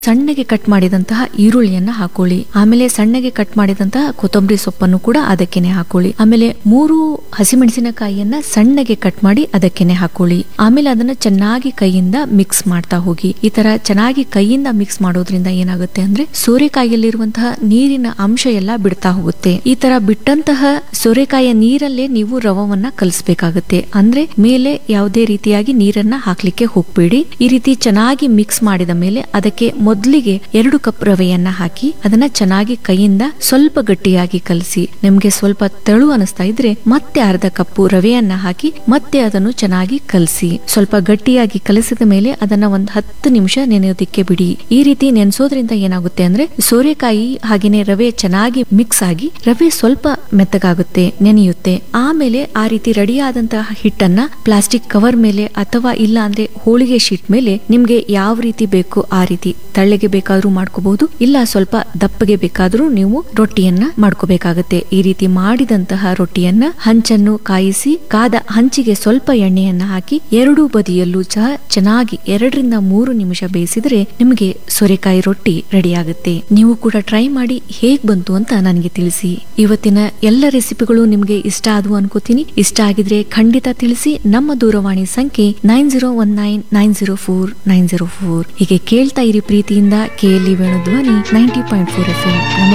ಸಣ್ಣಗೆ ಕಟ್ ಮಾಡಿದಂತಹ ಈರುಳ್ಳಿಯನ್ನ ಹಾಕೊಳ್ಳಿ ಆಮೇಲೆ ಸಣ್ಣಗೆ ಕಟ್ ಮಾಡಿದಂತಹ ಕೊತ್ತಂಬರಿ ಸೊಪ್ಪನ್ನು ಕೂಡ ಅದಕ್ಕೆನೆ ಹಾಕೊಳ್ಳಿ ಆಮೇಲೆ ಮೂರು ಹಸಿಮೆಣಸಿನಕಾಯಿಯನ್ನ ಸಣ್ಣಗೆ ಕಟ್ ಮಾಡಿ ಅದಕ್ಕೆನೆ ಹಾಕೊಳ್ಳಿ ಆಮೇಲೆ ಅದನ್ನ ಚೆನ್ನಾಗಿ ಕೈಯಿಂದ ಮಿಕ್ಸ್ ಮಾಡ್ತಾ ಹೋಗಿ ಈ ತರ ಚೆನ್ನಾಗಿ ಕೈಯಿಂದ ಮಿಕ್ಸ್ ಮಾಡೋದ್ರಿಂದ ಏನಾಗುತ್ತೆ ಅಂದ್ರೆ ಸೋರೆಕಾಯಿಯಲ್ಲಿರುವಂತಹ ನೀರಿನ ಅಂಶ ಎಲ್ಲ ಬಿಡ್ತಾ ಹೋಗುತ್ತೆ ಈ ತರ ಬಿಟ್ಟಂತಹ ಸೋರೆಕಾಯಿಯ ನೀರಲ್ಲೇ ನೀವು ರವವನ್ನ ಕಲಿಸ್ಬೇಕಾಗತ್ತೆ ಅಂದ್ರೆ ಮೇಲೆ ಯಾವುದೇ ರೀತಿಯಾಗಿ ನೀರನ್ನ ಹಾಕ್ಲಿಕ್ಕೆ ಹೋಗ್ಬೇಡಿ ಈ ರೀತಿ ಚೆನ್ನಾಗಿ ಮಿಕ್ಸ್ ಮಾಡಿದ ಮೇಲೆ ಅದಕ್ಕೆ ಮೊದಲಿಗೆ ಎರಡು ಕಪ್ ರವೆಯನ್ನ ಹಾಕಿ ಅದನ್ನ ಚೆನ್ನಾಗಿ ಕೈಯಿಂದ ಸ್ವಲ್ಪ ಗಟ್ಟಿಯಾಗಿ ಕಲಸಿ ನಿಮ್ಗೆ ಸ್ವಲ್ಪ ತೆಳು ಅನಿಸ್ತಾ ಇದ್ರೆ ಮತ್ತೆ ಅರ್ಧ ಕಪ್ಪು ರವೆಯನ್ನ ಹಾಕಿ ಮತ್ತೆ ಅದನ್ನು ಚೆನ್ನಾಗಿ ಕಲಸಿ ಸ್ವಲ್ಪ ಗಟ್ಟಿಯಾಗಿ ಕಲಸಿದ ಮೇಲೆ ಅದನ್ನ ಒಂದ್ ಹತ್ತು ನಿಮಿಷ ನೆನೆಯೋದಿಕ್ಕೆ ಬಿಡಿ ಈ ರೀತಿ ನೆನೆಸೋದ್ರಿಂದ ಏನಾಗುತ್ತೆ ಅಂದ್ರೆ ಸೋರೆಕಾಯಿ ಹಾಗೇನೆ ರವೆ ಚೆನ್ನಾಗಿ ಮಿಕ್ಸ್ ಆಗಿ ರವೆ ಸ್ವಲ್ಪ ಮೆತ್ತಗಾಗುತ್ತೆ ನೆನೆಯುತ್ತೆ ಆಮೇಲೆ ಆ ರೀತಿ ರೆಡಿ ಆದಂತಹ ಹಿಟ್ಟನ್ನ ಪ್ಲಾಸ್ಟಿಕ್ ಕವರ್ ಮೇಲೆ ಅಥವಾ ಇಲ್ಲ ಅಂದ್ರೆ ಹೋಳಿಗೆ ಶೀಟ್ ಮೇಲೆ ನಿಮ್ಗೆ ಯಾವ ರೀತಿ ಬೇಕು ಆ ರೀತಿ ತಳ್ಳಗೆ ಬೇಕಾದ್ರೂ ಮಾಡ್ಕೋಬಹುದು ಇಲ್ಲ ಸ್ವಲ್ಪ ದಪ್ಪಗೆ ಬೇಕಾದ್ರೂ ನೀವು ರೊಟ್ಟಿಯನ್ನ ಮಾಡ್ಕೋಬೇಕಾಗತ್ತೆ ಈ ರೀತಿ ಮಾಡಿದಂತಹ ರೊಟ್ಟಿಯನ್ನ ಹಂಚನ್ನು ಕಾಯಿಸಿ ಕಾದ ಹಂಚಿಗೆ ಸ್ವಲ್ಪ ಎಣ್ಣೆಯನ್ನ ಹಾಕಿ ಎರಡೂ ಬದಿಯಲ್ಲೂ ಸಹ ಚೆನ್ನಾಗಿ ಎರಡರಿಂದ ಮೂರು ನಿಮಿಷ ಬೇಯಿಸಿದ್ರೆ ನಿಮಗೆ ಸೊರೆಕಾಯಿ ರೊಟ್ಟಿ ರೆಡಿ ಆಗುತ್ತೆ ನೀವು ಕೂಡ ಟ್ರೈ ಮಾಡಿ ಹೇಗ್ ಬಂತು ಅಂತ ನನಗೆ ತಿಳಿಸಿ ಇವತ್ತಿನ ಎಲ್ಲ ರೆಸಿಪಿಗಳು ನಿಮ್ಗೆ ಇಷ್ಟ ಆದವು ಅನ್ಕೋತೀನಿ ಇಷ್ಟ ಆಗಿದ್ರೆ ಖಂಡಿತ ತಿಳಿಸಿ ನಮ್ಮ ದೂರವಾಣಿ ಸಂಖ್ಯೆ nine zero one nine nine zero four nine zero four ಹೀಗೆ ಕೇಳ್ತಾ ಇರಿ ಪ್ರೀತಿಯಿಂದ KLE Venu Dhwani ninety point four F M